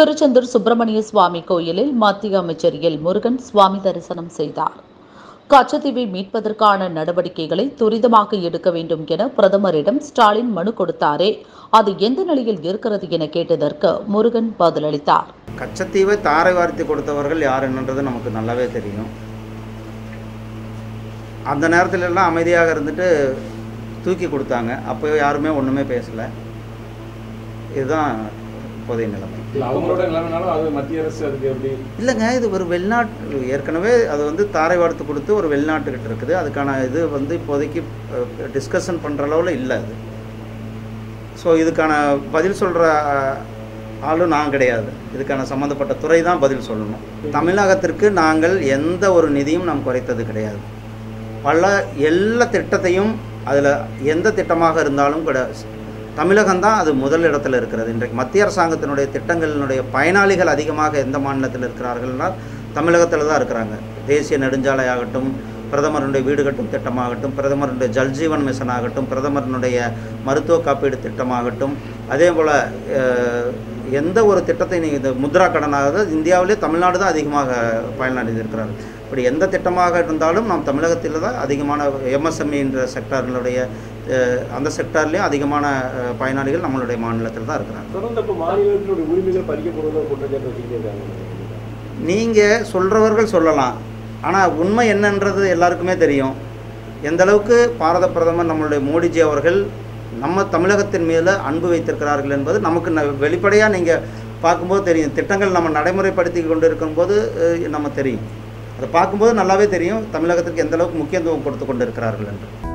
திருச்செந்தூர் சுப்பிரமணிய சுவாமி கோயிலில் மத்திய அமைச்சர் எல் முருகன் சுவாமி தரிசனம் செய்தார் கச்சத்தீவை மீட்பதற்கான நடவடிக்கைகளை துரிதமாக எடுக்க வேண்டும் என பிரதமரிடம் ஸ்டாலின் மனு கொடுத்தாரே அது எந்த நிலையில் இருக்கிறது என கேட்டதற்கு முருகன் பதிலளித்தார் கச்சத்தீவை தாரை வார்த்தி கொடுத்தவர்கள் யார் என்னன்றது நமக்கு நல்லாவே தெரியும் அந்த நேரத்துல எல்லாம் அமைதியாக இருந்துட்டு தூக்கி கொடுத்தாங்க அப்போ யாருமே ஒன்றுமே பேசலை இதுதான் இப்போதைய நிலைமை இல்ல அவங்களோட நிலைமைனாலும் அது மத்திய அரசு அதுக்கு எப்படி இல்லைங்க இது ஒரு வெளிநாட்டு ஏற்கனவே அது வந்து தாரை வார்த்து கொடுத்து ஒரு வெளிநாட்டுக்கிட்ட இருக்குது அதுக்கான இது வந்து இப்போதைக்கு டிஸ்கஷன் பண்ணுற அளவில் இல்லை அது ஸோ இதுக்கான பதில் சொல்கிற ஆளும் நான் கிடையாது இதுக்கான சம்மந்தப்பட்ட துறை தான் பதில் சொல்லணும் தமிழகத்திற்கு நாங்கள் எந்த ஒரு நிதியும் நாம் குறைத்தது கிடையாது பல எல்லா திட்டத்தையும் அதில் எந்த திட்டமாக இருந்தாலும் கூட தமிழகம் தான் அது முதல் இடத்துல இருக்கிறது இன்றைக்கு மத்திய அரசாங்கத்தினுடைய திட்டங்களினுடைய பயனாளிகள் அதிகமாக எந்த மாநிலத்தில் இருக்கிறார்கள்னா தமிழகத்தில் தான் இருக்கிறாங்க தேசிய நெடுஞ்சாலை ஆகட்டும் பிரதமருடைய வீடு கட்டும் திட்டமாகட்டும் பிரதமருடைய ஜல்ஜீவன் மிஷன் ஆகட்டும் பிரதமருடைய மருத்துவ காப்பீடு திட்டமாகட்டும் அதே போல் எந்த ஒரு திட்டத்தை நீங்கள் இந்த முத்ரா கடனாக இந்தியாவிலே தமிழ்நாடு தான் அதிகமாக பயனடைந்து இருக்கிறார்கள் இப்படி எந்த திட்டமாக இருந்தாலும் நாம் தமிழகத்தில் தான் அதிகமான எம்எஸ்எம்இன்ற செக்டார்களுடைய அஹ், அந்த செக்டார்லேயும் அதிகமான அஹ், பயனாளிகள் நம்மளுடைய மாநிலத்தில் தான் இருக்கிறாங்க தொடர்ந்து இப்போ மாநிலத்தினுடைய உரிமைகள் பறிக்கப்படுவதாக குற்றச்சாட்டு வச்சுக்கிட்டே இருக்காங்க நீங்கள் சொல்கிறவர்கள் சொல்லலாம் ஆனால் உண்மை என்னன்றது எல்லாருக்குமே தெரியும் எந்த அளவுக்கு பாரத பிரதமர் நம்மளுடைய மோடிஜி அவர்கள் நம்ம தமிழகத்தின் மீது அன்பு வைத்திருக்கிறார்கள் என்பது நமக்கு ந- வெளிப்படையாக நீங்கள் பார்க்கும்போது தெரியும் திட்டங்கள் நம்ம நடைமுறைப்படுத்தி கொண்டு இருக்கும்போது அஹ், நம்ம தெரியும் அதை பார்க்கும்போது நல்லாவே தெரியும் தமிழகத்திற்கு எந்த அளவுக்கு முக்கியத்துவம் கொடுத்து கொண்டு இருக்கிறார்கள் என்று